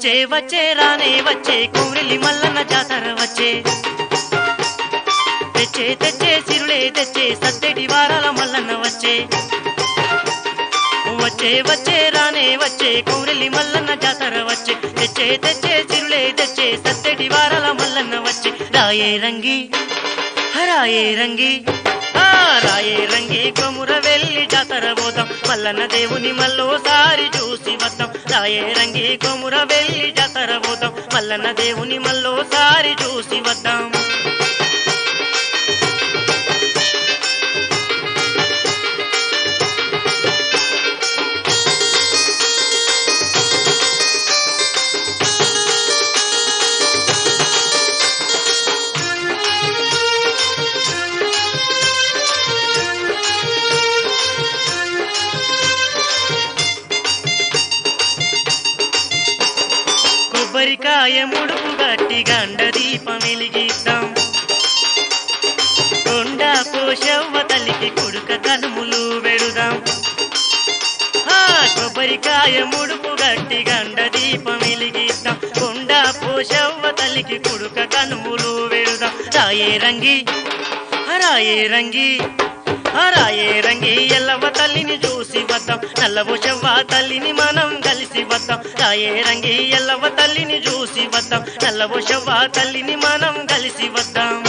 వచ్చే వచ్చే రానే వచ్చే కోరిలి మల్లన్న జాతర వచ్చే తెచ్చే తెచ్చే సిరులే తెచ్చే సత్తెటి వారాల మల్లన్న వచ్చే వచ్చే వచ్చే రానే వచ్చే కోరిలి మల్లన్న జాతర వచ్చే తెచ్చే తెచ్చే సిరులే తెచ్చే సత్తెటి వారాల మల్లన్న వచ్చే రాయే రంగి హరాయే రంగి ఆ రాయే రంగి కొముర వెళ్ళి జాతర పోతాం మల్లన్న దేవుని మళ్ళోసారి చూసి వద్దాం రాయే రంగి కొముర వెళ్ళి జాతర పోతాం మల్లన్న దేవుని మళ్ళోసారి చూసి వద్దాం కొబ్బరికాయ ముడుపు గట్టి గండ దీపం వెలిగిద్దాం కొండ పోషవ్వ తల్లికి కొడుక కనుములు వెడుదాం ఆ కొబ్బరికాయ ముడుపు గట్టి గండ దీపం వెలిగిద్దాం కొండ పోషవ్వ తల్లికి కొడుక కనుములు వెడుదాం రాయే రంగి రాయే రంగి రాయే రంగి ఎల్లవ తల్లిని చూసి వద్దాం నల్లవ చెవ్వ తల్లిని మనం కలిసి వద్దాం రాయే రంగి ఎల్లవ తల్లిని చూసి వద్దాం నల్లవ చెవ్వ తల్లిని మనం కలిసి వద్దాం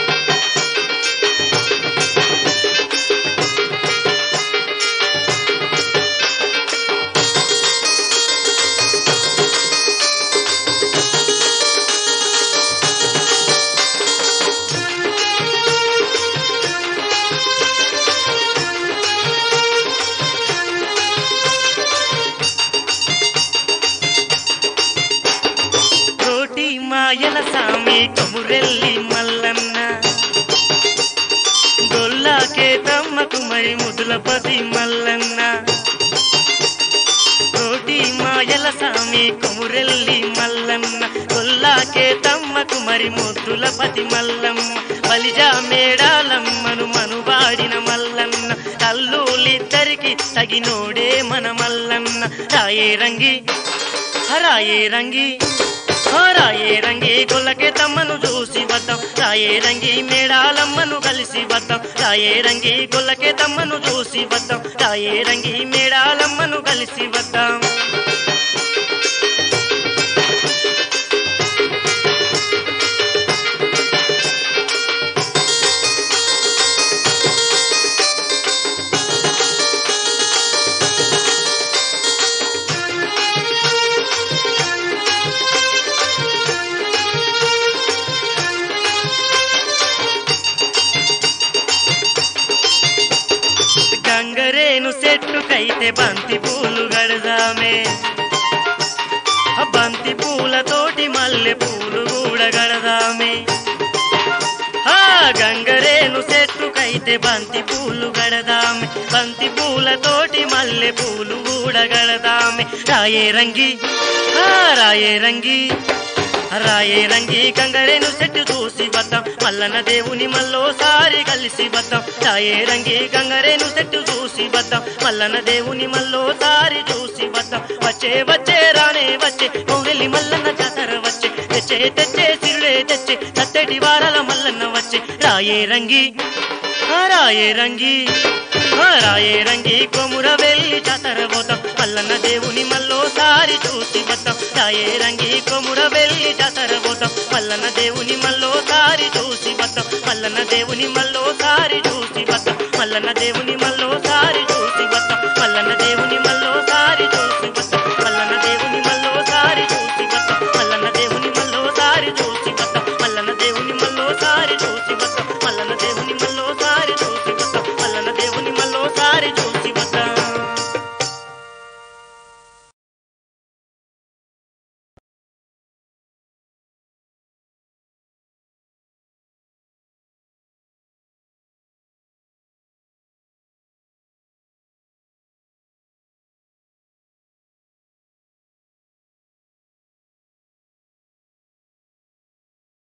కోటి మాయల సామి కొమురెల్లి మల్లన్న గొల్లాకే తమ్మకు మరి ముదులపతి మల్లన్న కోటి మాయల సామి కొమురెల్లి మల్లన్న గొల్లాకే తమ్మకు మరి ముద్దులపతి మల్లమ్మ బలిజా మేడాలమ్మను మనువాడిన మల్లన్న కల్లులిద్దరికి తగినోడే మన మల్లన్న రాయే రంగి హరాయే రంగి రాయే రంగి గొల్లకే తమ్మను చూసి వద్దాం రాయే రంగి మేడాలమ్మను కలిసి వద్దాం రాయే రంగి గొల్లకే తమ్మను చూసి వద్దాం రాయే రంగి మేడాలమ్మను కలిసి వద్దాం గంగరేను చెట్టుకైతే బంతి పూలు గడదామే ఆ బంతి పూలతోటి మల్లె పూలు కూడా గడదామే ఆ గంగరేను చెట్టుకైతే బంతి పూలు గడదామే బంతి పూలతోటి మల్లె పూలు కూడా గడదామే రాయే రంగి ఆ రాయే రంగి రాయే రంగి గంగరేను చెట్టు చూసి వద్దాం మల్లన్న దేవుని మళ్ళోసారి కలిసి వద్దాం రాయే రంగి గంగరేను చెట్టు చూసి వద్దాం మల్లన్న దేవుని మళ్ళోసారి చూసి వద్దాం వచ్చే వచ్చే రానే వచ్చే కోవెల్లి మల్లన్న జాతర వచ్చే తెచ్చే తెచ్చే సిరుడే తెచ్చే తత్తటి వారాల మల్లన్న వచ్చే రాయే రంగి ఆ రాయే రంగి ఆ రాయే రంగి కొముర వెళ్ళి జాతర పోతాం మల్లన్న దేవుని మళ్ళోసారి చూసి వద్దాం రాయే రంగి కొముర వెళ్ళి జాతర పోతాం మల్లన్న దేవుని మళ్ళోసారి చూసి వద్దాం మల్లన్న దేవుని మళ్ళోసారి చూసి వద్దాం మల్లన్న దేవుని మళ్ళోసారి చూసి